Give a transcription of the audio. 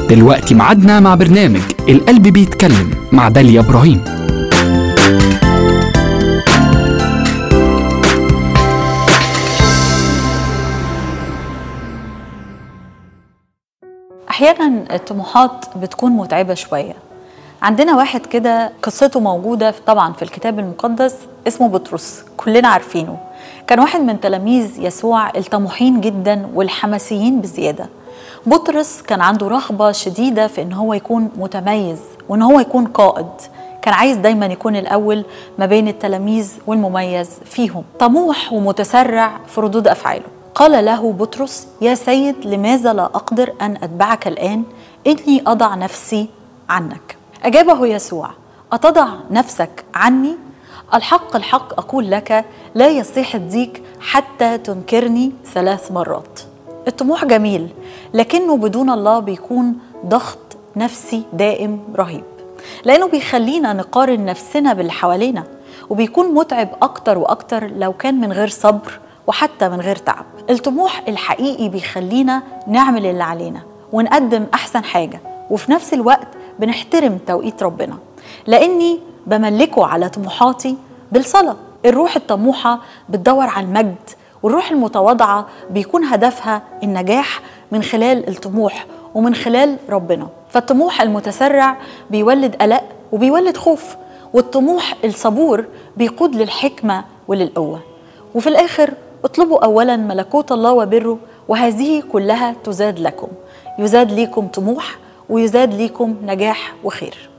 دلوقتي معادنا مع برنامج القلب بيتكلم مع داليا إبراهيم احيانا الطموحات بتكون متعبه شويه عندنا واحد كده قصته موجوده طبعا في الكتاب المقدس اسمه بطرس كلنا عارفينه كان واحد من تلاميذ يسوع الطموحين جدا والحماسيين بزياده بطرس كان عنده رغبه شديده في ان هو يكون متميز وان هو يكون قائد كان عايز دايما يكون الاول ما بين التلاميذ والمميز فيهم طموح ومتسرع في ردود افعاله قال له بطرس يا سيد لماذا لا اقدر ان اتبعك الان اني اضع نفسي عنك اجابه يسوع اتضع نفسك عني الحق الحق اقول لك لا يصيح الديك حتى تنكرني ثلاث مرات الطموح جميل لكنه بدون الله بيكون ضغط نفسي دائم رهيب لانه بيخلينا نقارن نفسنا باللي حوالينا وبيكون متعب اكتر واكتر لو كان من غير صبر وحتى من غير تعب الطموح الحقيقي بيخلينا نعمل اللي علينا ونقدم احسن حاجه وفي نفس الوقت بنحترم توقيت ربنا لاني بملكه على طموحاتي بالصلاه الروح الطموحه بتدور على المجد والروح المتواضعه بيكون هدفها النجاح من خلال الطموح ومن خلال ربنا فالطموح المتسرع بيولد قلق وبيولد خوف والطموح الصبور بيقود للحكمه وللقوه وفي الاخر اطلبوا اولا ملكوت الله وبره وهذه كلها تزاد لكم يزاد ليكم طموح ويزاد ليكم نجاح وخير